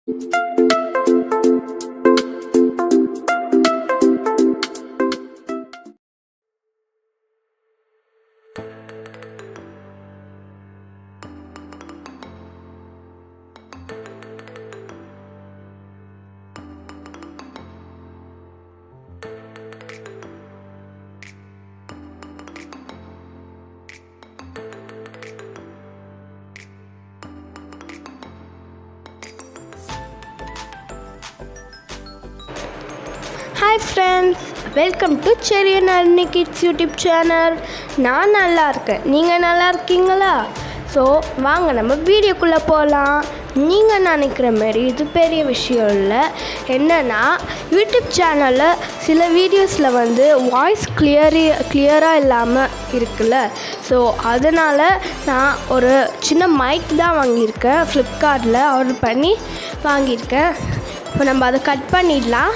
hi friends welcome to Cherian Aruni kids YouTube channel நான் நல்லா இருக்கேன் நீங்கள் நல்லா இருக்கீங்களா ஸோ வாங்க நம்ம வீடியோக்குள்ளே போகலாம் நீங்கள் நினைக்கிற மாரி இது பெரிய விஷயம் இல்லை என்னென்னா யூடியூப் சேனலில் சில வீடியோஸில் வந்து வாய்ஸ் கிளியரி கிளியராக இல்லாமல் இருக்குல்ல ஸோ அதனால் நான் ஒரு சின்ன மைக் தான் வாங்கியிருக்கேன் ஃப்ளிப்கார்ட்டில் ஆர்டர் பண்ணி வாங்கியிருக்கேன் இப்போ நம்ம அதை கட் பண்ணிடலாம்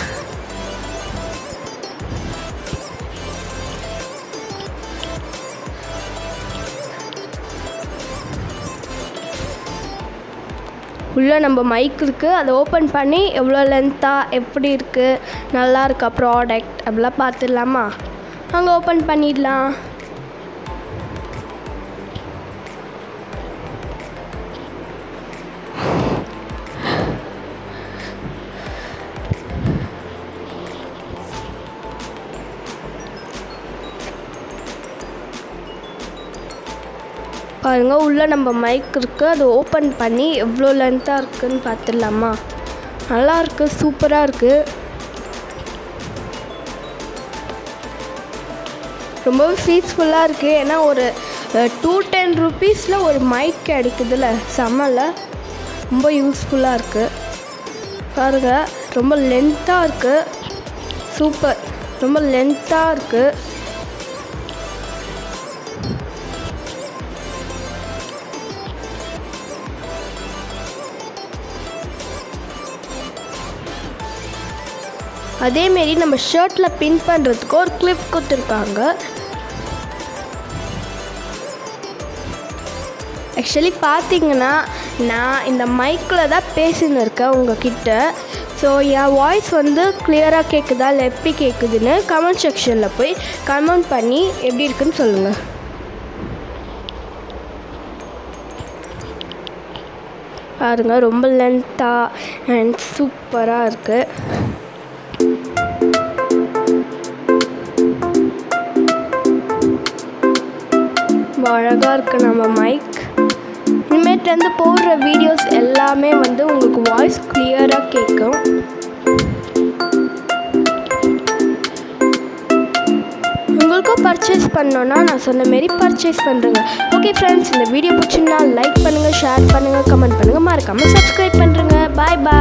உள்ளே நம்ம மைக் இருக்குது அதை ஓப்பன் பண்ணி எவ்வளோ லென்த்தாக எப்படி இருக்குது நல்லா இருக்கா ப்ராடக்ட் அப்படிலாம் பார்த்துடலாமா அங்கே ஓப்பன் பண்ணிடலாம் பாருங்க உள்ளே நம்ம மைக் இருக்குது அதை ஓப்பன் பண்ணி எவ்வளோ லென்த்தாக இருக்குன்னு பார்த்துடலாமா நல்லா இருக்குது சூப்பராக இருக்குது ரொம்பவே பீஸ்ஃபுல்லாக இருக்குது ஏன்னா ஒரு டூ டென் ருபீஸில் ஒரு மைக் கிடைக்குதுல்ல செம்மல ரொம்ப யூஸ்ஃபுல்லாக இருக்குது பாருங்க ரொம்ப லென்த்தாக இருக்குது சூப்பர் ரொம்ப லென்த்தாக இருக்குது அதேமாரி நம்ம ஷர்ட்டில் பின் பண்ணுறதுக்கு ஒரு கிளிப் கொடுத்துருக்காங்க ஆக்சுவலி பார்த்தீங்கன்னா நான் இந்த மைக்கில் தான் பேசின்னு இருக்கேன் உங்ககிட்ட ஸோ என் வாய்ஸ் வந்து கிளியராக கேட்குதா இல்லை எப்படி கேட்குதுன்னு கமெண்ட் செக்ஷனில் போய் கமெண்ட் பண்ணி எப்படி இருக்குன்னு சொல்லுங்கள் பாருங்க ரொம்ப லென்த்தாக அண்ட் சூப்பராக இருக்குது ரொம்ப அழகாக இருக்குது நம்ம மைக் இனிமேட்லேருந்து போடுற வீடியோஸ் எல்லாமே வந்து உங்களுக்கு வாய்ஸ் கிளியராக கேட்கும் உங்களுக்கும் பர்ச்சேஸ் பண்ணோன்னா நான் சொன்ன மாரி பர்ச்சேஸ் பண்ணுறேங்க ஓகே ஃப்ரெண்ட்ஸ் இந்த வீடியோ பிடிச்சிருந்தா லைக் பண்ணுங்கள் ஷேர் பண்ணுங்கள் கமெண்ட் பண்ணுங்கள் மறக்காமல் சப்ஸ்கிரைப் பண்ணுறேங்க பாய் பாய்